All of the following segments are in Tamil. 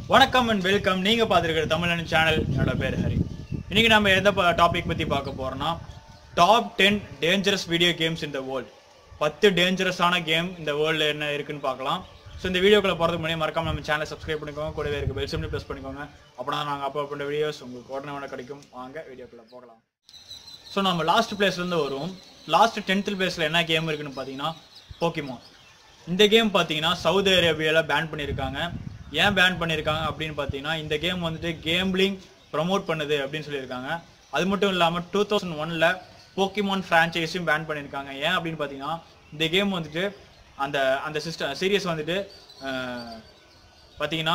வணக்கம் அண்ட் வெல்கம் நீங்க பார்த்துருக்கிற தமிழன் சேனல் என்னோட பேர் ஹரி இன்னைக்கு நம்ம எந்த டாபிக் பத்தி பார்க்க போறோம்னா top ten dangerous video games இந்த வேர்ல்ட் பத்து டேஞ்சரஸான கேம் இந்த வேர்ல்டில் என்ன இருக்குன்னு பார்க்கலாம் ஸோ இந்த வீடியோக்குள்ள போகிறதுக்கு முன்னாடி மறக்காம நம்ம சேனலை சப்ஸ்கிரைப் பண்ணிக்கோங்க கூடவே இருக்க பெல் சிம்னி ப்ரெஸ் பண்ணிக்கோங்க அப்படின்னா நாங்கள் அப்லோட் பண்ணுற வீடியோஸ் உங்களுக்கு உடனே உடனே கிடைக்கும் வாங்க வீடியோக்குள்ள போகலாம் ஸோ நம்ம லாஸ்ட் பிளேஸ்லேருந்து வருவோம் லாஸ்ட் டென்த் பிளேஸில் என்ன கேம் இருக்குன்னு பார்த்தீங்கன்னா போக்கிமான் இந்த கேம் பார்த்தீங்கன்னா சவுதி அரேபியாவில் பேன் பண்ணியிருக்காங்க ஏன் பேன் பண்ணியிருக்காங்க அப்படின்னு பார்த்தீங்கன்னா இந்த கேம் வந்துட்டு கேம்லிங் ப்ரமோட் பண்ணுது அப்படின்னு சொல்லியிருக்காங்க அது மட்டும் இல்லாமல் டூ தௌசண்ட் ஒனில் போக்கிமான் ஃப்ரான்ச்சைஸையும் பேன் பண்ணியிருக்காங்க ஏன் அப்படின்னு பார்த்தீங்கன்னா இந்த கேம் வந்துட்டு அந்த அந்த சிஸ்டம் சீரியஸ் வந்துட்டு அஹ், பார்த்தீங்கன்னா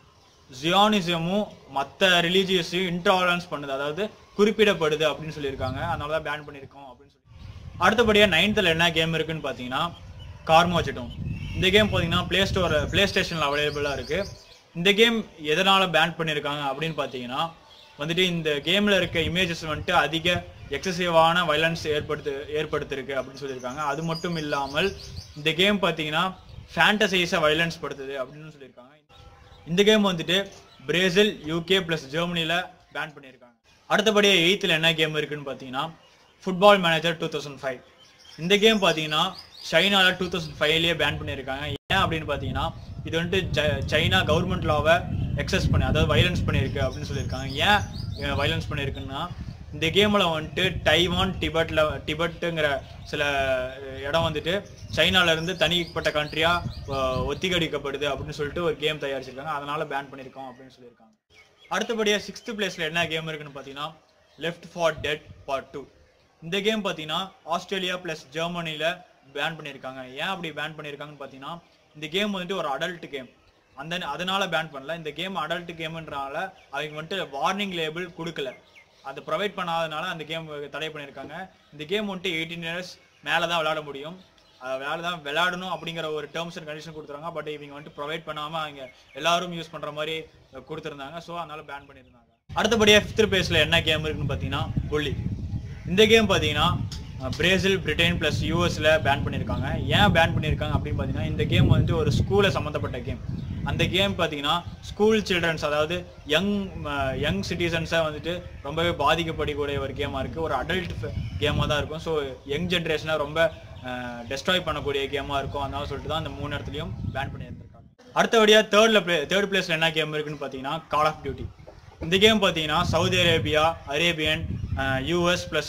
ஜியானிசமும் மற்ற ரிலீஜியஸையும் இன்டாலரன்ஸ் பண்ணுது அதாவது குறிப்பிடப்படுது அப்படின்னு சொல்லியிருக்காங்க அதனால தான் பேன் பண்ணியிருக்கோம் அப்படின்னு சொல்லி அடுத்தபடியாக நைன்த்தில் என்ன கேம் இருக்குன்னு பார்த்தீங்கன்னா கார்மோஜெட்டும் இந்த கேம் பார்த்தீங்கன்னா ப்ளே ஸ்டோர் ப்ளே ஸ்டேஷனில் அவைலபிளாக இருக்குது இந்த கேம் எதனால் பேன் பண்ணியிருக்காங்க அப்படின்னு பார்த்தீங்கன்னா வந்துட்டு இந்த கேமில் இருக்க இமேஜஸ் வந்துட்டு அதிக எக்ஸசிவான வைலன்ஸ் ஏற்படுத்து ஏற்படுத்திருக்கு அப்படின்னு சொல்லியிருக்காங்க அது மட்டும் இல்லாமல் இந்த கேம் பார்த்தீங்கன்னா ஃபேண்டசைஸை வைலன்ஸ் படுத்துது அப்படின்னு சொல்லியிருக்காங்க இந்த கேம் வந்துட்டு பிரேசில் யூகே ப்ளஸ் ஜெர்மனியில் பேன் பண்ணியிருக்காங்க அடுத்தபடியாக எயித்தில் என்ன கேம் இருக்குன்னு பார்த்தீங்கன்னா football manager two thousand five இந்த கேம் பார்த்தீங்கன்னா சைனாவில் டூ தௌசண்ட் ஃபைவ்லேயே பேன் பண்ணியிருக்காங்க ஏன் அப்படின்னு பார்த்தீங்கன்னா இது வந்துட்டு ஜ- சைனா கவர்மெண்ட் லாவை எக்ஸஸ் பண்ணி அதாவது வைலன்ஸ் பண்ணியிருக்கு அப்படின்னு சொல்லியிருக்காங்க ஏன் வைலன்ஸ் பண்ணியிருக்குன்னா இந்த கேமில் வந்துட்டு டைவான் டிபெட்டில் டிபெட்டுங்கிற சில அஹ், இடம் வந்துட்டு சைனால இருந்து தனிப்பட்ட கண்ட்ரியாக ஒத்திகடிக்கப்படுது அப்படின்னு சொல்லிட்டு ஒரு கேம் தயாரிச்சிருக்காங்க அதனால பேன் பண்ணியிருக்கோம் அப்படின்னு சொல்லியிருக்காங்க அடுத்தபடியாக சிக்ஸ்த் பிளேஸில் என்ன கேம் இருக்குன்னு பார்த்தீங்கன்னா left for dead part two இந்த கேம் பார்த்தீங்கன்னா ஆஸ்திரேலியா ப்ளஸ் ஜெர்மனியில் பேன் பண்ணியிருக்காங்க ஏன் அப்படி பேன் பண்ணியிருக்காங்கன்னு பார்த்தீங்கன்னா இந்த கேம் வந்துட்டு ஒரு அடல்ட் கேம் அந்த அதனால பேன் பண்ணல இந்த கேம் அடல்ட் கேம்ன்றனால அவங்க வந்துட்டு வார்னிங் லேபிள் கொடுக்கல அது ப்ரொவைட் பண்ணாதனால அந்த கேம் தடை பண்ணியிருக்காங்க இந்த கேம் வந்துட்டு எயிட்டீன் இயர்ஸ் மேலே தான் விளையாட முடியும் அது விளையாட தான் விளையாடணும் அப்படிங்கிற ஒரு டேர்ம்ஸ் அண்ட் கண்டிஷன் கொடுத்துருக்காங்க பட் இவங்க வந்துட்டு ப்ரொவைட் பண்ணாமல் அவங்க எல்லாரும் யூஸ் பண்ணுற மாதிரி கொடுத்துருந்தாங்க ஸோ அதனால பேன் பண்ணியிருந்தாங்க அடுத்தபடியாக ஃபிஃப்த் பிளேஸில் என்ன கேம் இருக்குன்னு பார்த்தீங்கன்னா புள்ளி இந்த கேம் பார்த்தீங்கன்னா அஹ், பிரேசில் பிரிட்டன் ப்ளஸ் யூஎஸ்ல பேன் பண்ணியிருக்காங்க ஏன் பேன் பண்ணியிருக்காங்க அப்படின்னு பார்த்தீங்கன்னா இந்த கேம் வந்துட்டு ஒரு ஸ்கூலை சம்மந்தப்பட்ட கேம் அந்த கேம் பார்த்தீங்கன்னா ஸ்கூல் சில்ட்ரன்ஸ் அதாவது யங் யங் சிட்டிசன்ஸை வந்துட்டு ரொம்பவே பாதிக்கப்படக்கூடிய ஒரு கேமாக இருக்குது ஒரு அடல்ட் கேமாக தான் இருக்கும் ஸோ யங் ஜென்ரேஷனை ரொம்ப டெஸ்ட்ராய் பண்ணக்கூடிய கேமாக இருக்கும் அதனால சொல்லிட்டு தான் அந்த மூணு இடத்துலையும் பேன் பண்ணியிருந்திருக்காங்க அடுத்தபடியாக தேர்டில் பிளே தேர்ட் பிளேஸில் என்ன கேம் இருக்குன்னு பார்த்தீங்கன்னா கால் ஆஃப் டியூட்டி இந்த கேம் பார்த்தீங்கன்னா Saudi Arabia Arabian US plus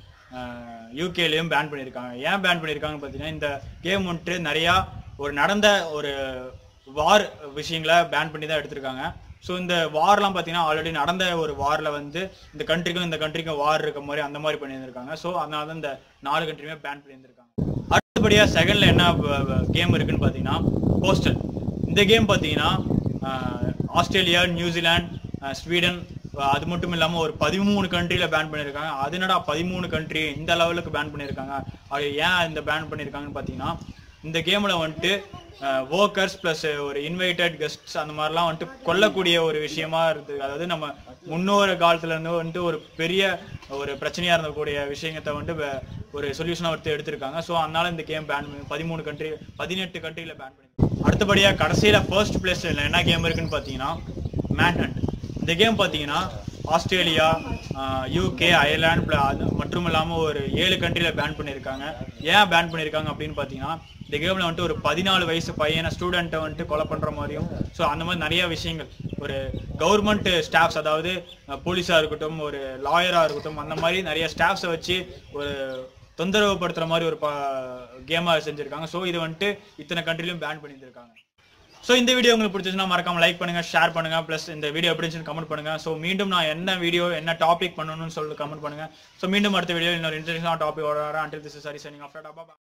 யூகேலையும் பேன் பண்ணியிருக்காங்க ஏன் பேன் பண்ணியிருக்காங்கன்னு பார்த்தீங்கன்னா இந்த கேம் வந்துட்டு நிறையா ஒரு நடந்த ஒரு வார் விஷயங்களை பேன் பண்ணி தான் எடுத்திருக்காங்க ஸோ இந்த வார்லாம் பார்த்தீங்கன்னா ஆல்ரெடி நடந்த ஒரு வாரில் வந்து இந்த கண்ட்ரிக்கும் இந்த கண்ட்ரிக்கும் வார் இருக்க மாதிரி அந்த மாதிரி பண்ணியிருந்திருக்காங்க ஸோ அதனால தான் இந்த நாலு கண்ட்ரியுமே பேன் பண்ணியிருந்திருக்காங்க அடுத்தபடியாக செகண்டில் என்ன கேம் இருக்குன்னு பார்த்தீங்கன்னா போஸ்டல் இந்த கேம் பார்த்தீங்கன்னா ah, Australia New Zealand ah, Sweden ah, அது மட்டும் இல்லாமல் ஒரு பதிமூணு கண்ட்ரியில் பேன் பண்ணியிருக்காங்க அது என்னடா பதிமூணு கண்ட்ரி இந்த லெவலுக்கு பேன் பண்ணியிருக்காங்க அது ஏன் இந்த பேன் பண்ணியிருக்காங்கன்னு பார்த்தீங்கன்னா இந்த கேமில் வந்துட்டு ஒர்க்கர்ஸ் ப்ளஸ் ஒரு இன்வைட்டட் கெஸ்ட்ஸ் அந்த மாதிரிலாம் வந்துட்டு கொல்லக்கூடிய ஒரு விஷயமா இருக்குது அதாவது நம்ம முன்னோரு காலத்துல இருந்து வந்துட்டு ஒரு பெரிய ஒரு பிரச்சனையா இருந்தக்கூடிய விஷயத்தை வந்துட்டு வே- ஒரு சொல்யூஷனாக எடுத்து எடுத்திருக்காங்க ஸோ அதனால இந்த கேம் பேன் பதிமூணு கண்ட்ரி பதினெட்டு கண்ட்ரியில் பேன் பண்ணி அடுத்தபடியாக கடைசியில் ஃபர்ஸ்ட் பிளேஸ் என்ன கேம் இருக்குன்னு பார்த்தீங்கன்னா மேன்ஹண்ட் இந்த கேம் பார்த்தீங்கன்னா ஆஸ்திரேலியா யூகே அயர்லாந்து pl- அது மற்றும் இல்லாமல் ஒரு ஏழு கண்ட்ரியில் பேன் பண்ணியிருக்காங்க ஏன் பேன் பண்ணியிருக்காங்க அப்படின்னு பார்த்தீங்கன்னா இந்த கேமில் வந்துட்டு ஒரு பதினாலு வயசு பையனை ஸ்டூடெண்ட்டை வந்துட்டு கொலை பண்ணுற மாதிரியும் ஸோ அந்த மாதிரி நிறைய விஷயங்கள் ஒரு கவர்மெண்ட் ஸ்டாஃப்ஸ் அதாவது போலீஸாக இருக்கட்டும் ஒரு லாயராக இருக்கட்டும் அந்த மாதிரி நிறைய ஸ்டாஃப்ஸை வச்சு ஒரு தொந்தரவு படுத்துற மாதிரி ஒரு கேமாக செஞ்சுருக்காங்க ஸோ இது வந்துட்டு இத்தனை கண்ட்ரிலையும் பேன் பண்ணியிருக்காங்க ஸோ இந்த வீடியோ உங்களுக்கு பிடிச்சிச்சுன்னா மறக்காம லைக் பண்ணுங்க ஷேர் பண்ணுங்க ப்ளஸ் இந்த வீடியோ எப்படி இருந்துச்சுன்னு கமெண்ட் பண்ணுங்க ஸோ மீண்டும் நான் என்ன வீடியோ என்ன டாபிக் பண்ணணும்னு சொல்லி கமெண்ட் பண்ணுங்க ஸோ மீண்டும் அடுத்த வீடியோ இன்னொரு இன்ட்ரெஸ்டான டாபிக் வர அண்டில் திஸ் சாரி சைனிங் ஆஃப்டர்